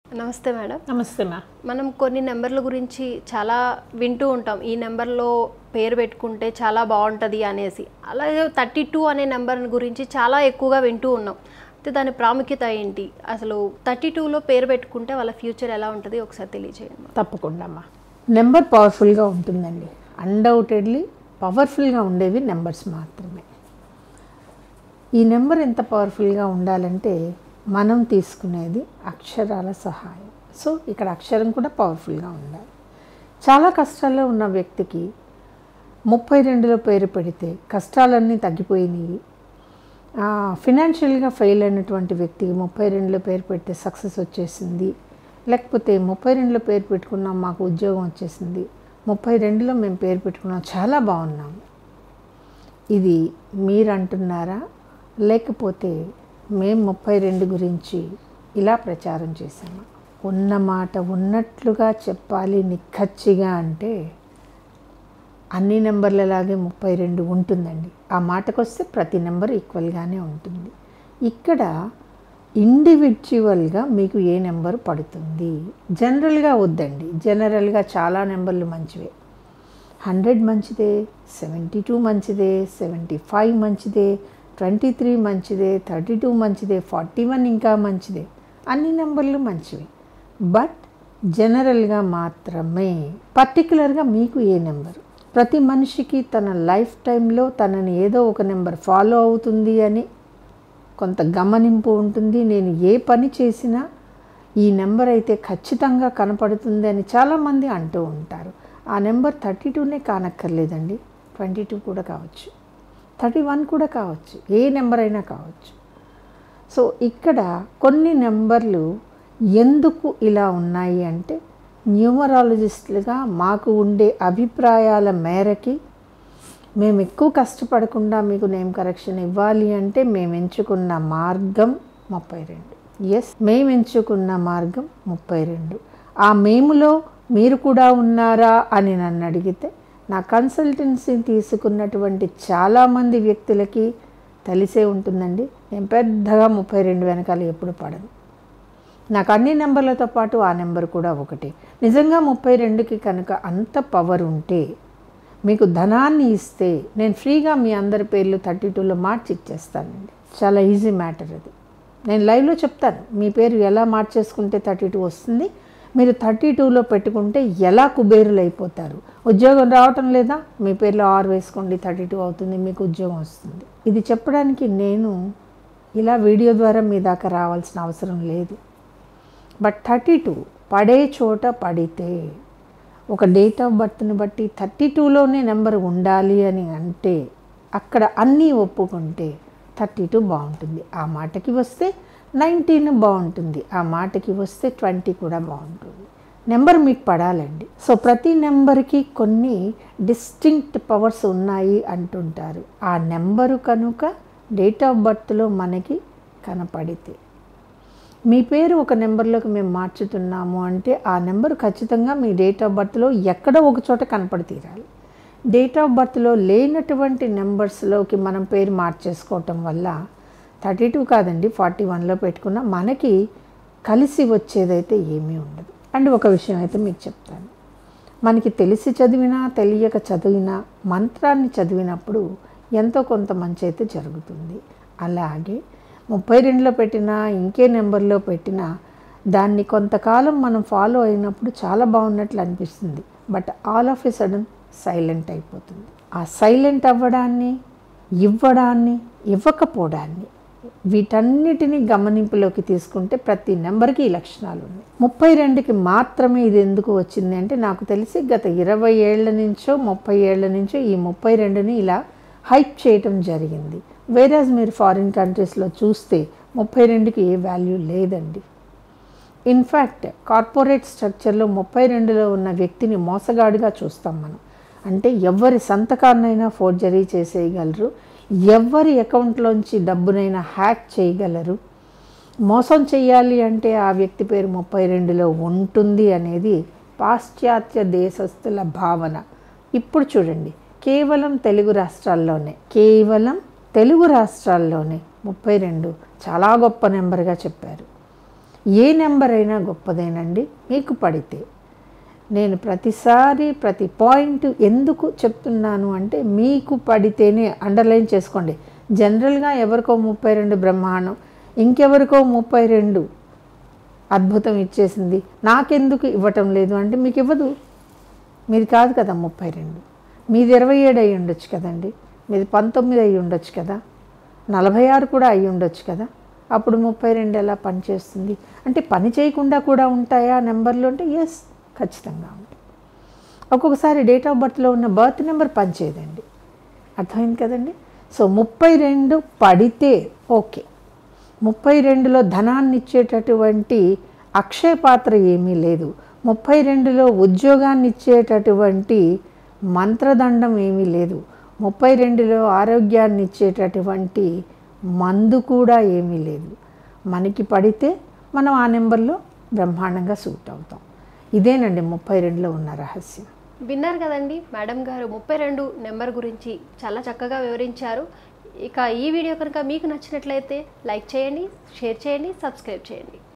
నమస్తే మేడం నమస్తే మా మనం కొన్ని నెంబర్ల గురించి చాలా వింటూ ఉంటాం ఈ నెంబర్లో పేరు పెట్టుకుంటే చాలా బాగుంటుంది అనేసి అలాగే థర్టీ టూ అనే నెంబర్ గురించి చాలా ఎక్కువగా వింటూ ఉన్నాం అయితే దాని ప్రాముఖ్యత ఏంటి అసలు థర్టీ టూలో పేరు పెట్టుకుంటే వాళ్ళ ఫ్యూచర్ ఎలా ఉంటుంది ఒకసారి తెలియజేయండి తప్పకుండా అమ్మా నెంబర్ పవర్ఫుల్గా ఉంటుందండి అన్డౌటెడ్లీ పవర్ఫుల్గా ఉండేవి నెంబర్స్ మాత్రమే ఈ నెంబర్ ఎంత పవర్ఫుల్గా ఉండాలంటే మనం తీసుకునేది అక్షరాల సహాయం సో ఇక్కడ అక్షరం కూడా పవర్ఫుల్గా ఉండాలి చాలా కష్టాల్లో ఉన్న వ్యక్తికి ముప్పై రెండులో పేరు పెడితే కష్టాలన్నీ తగ్గిపోయినాయి ఫినాన్షియల్గా ఫెయిల్ అయినటువంటి వ్యక్తికి ముప్పై రెండులో పేరు పెడితే సక్సెస్ వచ్చేసింది లేకపోతే ముప్పై రెండులో పేరు పెట్టుకున్నాం మాకు ఉద్యోగం వచ్చేసింది ముప్పై రెండులో మేము పేరు పెట్టుకున్నాం చాలా బాగున్నాము ఇది మీరు అంటున్నారా లేకపోతే మేము ముప్పై రెండు గురించి ఇలా ప్రచారం చేశాము ఉన్న మాట ఉన్నట్లుగా చెప్పాలి నిక్కచ్చిగా అంటే అన్ని నెంబర్లలాగే ముప్పై రెండు ఉంటుందండి ఆ మాటకు వస్తే ప్రతి నెంబర్ ఈక్వల్గానే ఉంటుంది ఇక్కడ ఇండివిజువల్గా మీకు ఏ నెంబర్ పడుతుంది జనరల్గా వద్దండి జనరల్గా చాలా నెంబర్లు మంచివే హండ్రెడ్ మంచిదే సెవెంటీ టూ మంచిదే సెవెంటీ ఫైవ్ మంచిదే ట్వంటీ త్రీ మంచిదే థర్టీ టూ మంచిదే ఫార్టీ వన్ ఇంకా మంచిదే అన్ని నెంబర్లు మంచివి బట్ జనరల్గా మాత్రమే పర్టికులర్గా మీకు ఏ నెంబర్ ప్రతి మనిషికి తన లైఫ్ టైంలో తనని ఏదో ఒక నెంబర్ ఫాలో అవుతుంది అని కొంత గమనింపు ఉంటుంది నేను ఏ పని చేసినా ఈ నెంబర్ అయితే ఖచ్చితంగా కనపడుతుంది అని చాలామంది అంటూ ఉంటారు ఆ నెంబర్ థర్టీ టూనే కానక్కర్లేదండి ట్వంటీ టూ కూడా కావచ్చు థర్టీ వన్ కూడా కావచ్చు ఏ నెంబర్ అయినా కావచ్చు సో ఇక్కడ కొన్ని నెంబర్లు ఎందుకు ఇలా ఉన్నాయి అంటే న్యూమరాలజిస్టులుగా మాకు ఉండే అభిప్రాయాల మేరకి మేము ఎక్కువ కష్టపడకుండా మీకు నేమ్ కరెక్షన్ ఇవ్వాలి అంటే మేము ఎంచుకున్న మార్గం ముప్పై రెండు ఎస్ మేము ఎంచుకున్న మార్గం ముప్పై రెండు ఆ మేములో మీరు కూడా ఉన్నారా అని నన్ను అడిగితే నా కన్సల్టెన్సీ తీసుకున్నటువంటి చాలామంది వ్యక్తులకి తెలిసే ఉంటుందండి నేను పెద్దగా ముప్పై రెండు వెనకాల ఎప్పుడు పడను నాకు అన్ని నెంబర్లతో పాటు ఆ నెంబర్ కూడా ఒకటి నిజంగా ముప్పై రెండుకి కనుక అంత పవర్ ఉంటే మీకు ధనాన్ని ఇస్తే నేను ఫ్రీగా మీ అందరి పేర్లు థర్టీ టూలో మార్చి ఇచ్చేస్తానండి చాలా ఈజీ మ్యాటర్ అది నేను లైవ్లో చెప్తాను మీ పేరు ఎలా మార్చేసుకుంటే థర్టీ టూ వస్తుంది మీరు థర్టీ టూలో పెట్టుకుంటే ఎలా కుబేరులు అయిపోతారు ఉద్యోగం రావటం లేదా మీ పేర్లో ఆరు వేసుకోండి థర్టీ టూ అవుతుంది మీకు ఉద్యోగం వస్తుంది ఇది చెప్పడానికి నేను ఇలా వీడియో ద్వారా మీ దాకా రావాల్సిన అవసరం లేదు బట్ థర్టీ టూ పడే చోట పడితే ఒక డేట్ ఆఫ్ బర్త్ని బట్టి థర్టీ టూలోనే నెంబర్ ఉండాలి అని అంటే అక్కడ అన్నీ ఒప్పుకుంటే థర్టీ టూ బాగుంటుంది ఆ మాటకి వస్తే నైన్టీన్ బాగుంటుంది ఆ మాటకి వస్తే ట్వంటీ కూడా బాగుంటుంది నెంబర్ మీకు పడాలండి సో ప్రతి నెంబర్కి కొన్ని డిస్టింక్ట్ పవర్స్ ఉన్నాయి అంటుంటారు ఆ నెంబరు కనుక డేట్ ఆఫ్ బర్త్లో మనకి కనపడితే మీ పేరు ఒక నెంబర్లోకి మేము మార్చుతున్నాము అంటే ఆ నెంబర్ ఖచ్చితంగా మీ డేట్ ఆఫ్ బర్త్లో ఎక్కడో ఒక చోట కనపడి తీరాలి డేట్ ఆఫ్ బర్త్లో లేనటువంటి నెంబర్స్లోకి మనం పేరు మార్చేసుకోవటం వల్ల థర్టీ టూ కాదండి ఫార్టీ వన్లో పెట్టుకున్న మనకి కలిసి వచ్చేదైతే ఏమీ ఉండదు అండ్ ఒక విషయం అయితే మీకు చెప్తాను మనకి తెలిసి చదివినా తెలియక చదివినా మంత్రాన్ని చదివినప్పుడు ఎంతో కొంత మంచి అయితే జరుగుతుంది అలాగే ముప్పై రెండులో పెట్టినా ఇంకే నెంబర్లో పెట్టినా దాన్ని కొంతకాలం మనం ఫాలో అయినప్పుడు చాలా బాగున్నట్లు అనిపిస్తుంది but all of a sudden silent అయిపోతుంది ఆ సైలెంట్ అవ్వడాన్ని ఇవ్వడాన్ని ఇవ్వకపోవడాన్ని వీటన్నిటిని గమనింపులోకి తీసుకుంటే ప్రతి నెంబర్కి ఈ లక్షణాలు ఉన్నాయి ముప్పై రెండుకి మాత్రమే ఇది ఎందుకు వచ్చింది అంటే నాకు తెలిసి గత ఇరవై ఏళ్ల నుంచో ముప్పై ఏళ్ల నుంచో ఈ ముప్పై రెండుని ఇలా హైప్ చేయటం జరిగింది వేరాజ్ మీరు ఫారిన్ కంట్రీస్లో చూస్తే ముప్పై రెండుకి ఏ వాల్యూ లేదండి ఇన్ఫ్యాక్ట్ కార్పొరేట్ స్ట్రక్చర్లో ముప్పై రెండులో ఉన్న వ్యక్తిని మోసగాడిగా చూస్తాం మనం అంటే ఎవరి సంతకాన్నైనా ఫోర్జరీ చేసేయగలరు ఎవరి అకౌంట్లోంచి డబ్బునైనా హ్యాక్ చేయగలరు మోసం చేయాలి అంటే ఆ వ్యక్తి పేరు ముప్పై రెండులో ఉంటుంది అనేది పాశ్చాత్య దేశస్థుల భావన ఇప్పుడు చూడండి కేవలం తెలుగు రాష్ట్రాల్లోనే కేవలం తెలుగు రాష్ట్రాల్లోనే ముప్పై రెండు చాలా గొప్ప నెంబర్గా చెప్పారు ఏ నెంబర్ అయినా గొప్పదేనండి మీకు పడితే నేను ప్రతిసారి ప్రతి పాయింట్ ఎందుకు చెప్తున్నాను అంటే మీకు పడితేనే అండర్లైన్ చేసుకోండి జనరల్గా ఎవరికో ముప్పై రెండు బ్రహ్మాండం ఇంకెవరికో ముప్పై రెండు అద్భుతం ఇచ్చేసింది నాకెందుకు ఇవ్వటం లేదు అంటే మీకు ఇవ్వదు మీది కాదు కదా ముప్పై రెండు మీది ఇరవై ఏడు అయి ఉండొచ్చు కదండి మీది పంతొమ్మిది అయి ఉండొచ్చు కదా నలభై ఆరు కూడా అయి ఉండొచ్చు కదా అప్పుడు ముప్పై రెండు ఎలా పని చేస్తుంది అంటే పని చేయకుండా కూడా ఉంటాయా నెంబర్లు అంటే ఎస్ ఖచ్చితంగా ఉంటాయి ఒక్కొక్కసారి డేట్ ఆఫ్ బర్త్లో ఉన్న బర్త్ నెంబర్ పనిచేయదండి అర్థమైంది కదండి సో ముప్పై రెండు పడితే ఓకే ముప్పై రెండులో ధనాన్ని ఇచ్చేటటువంటి అక్షయ పాత్ర ఏమీ లేదు ముప్పై రెండులో ఉద్యోగాన్ని ఇచ్చేటటువంటి మంత్రదండం ఏమీ లేదు ముప్పై రెండులో ఆరోగ్యాన్ని ఇచ్చేటటువంటి మందు కూడా ఏమీ లేదు మనకి పడితే మనం ఆ నెంబర్లో బ్రహ్మాండంగా సూట్ అవుతాం ఇదేనండి ముప్పై రెండులో ఉన్న రహస్యం విన్నారు కదండి మేడం గారు ముప్పై రెండు నెంబర్ గురించి చాలా చక్కగా వివరించారు ఇక ఈ వీడియో కనుక మీకు నచ్చినట్లయితే లైక్ చేయండి షేర్ చేయండి సబ్స్క్రైబ్ చేయండి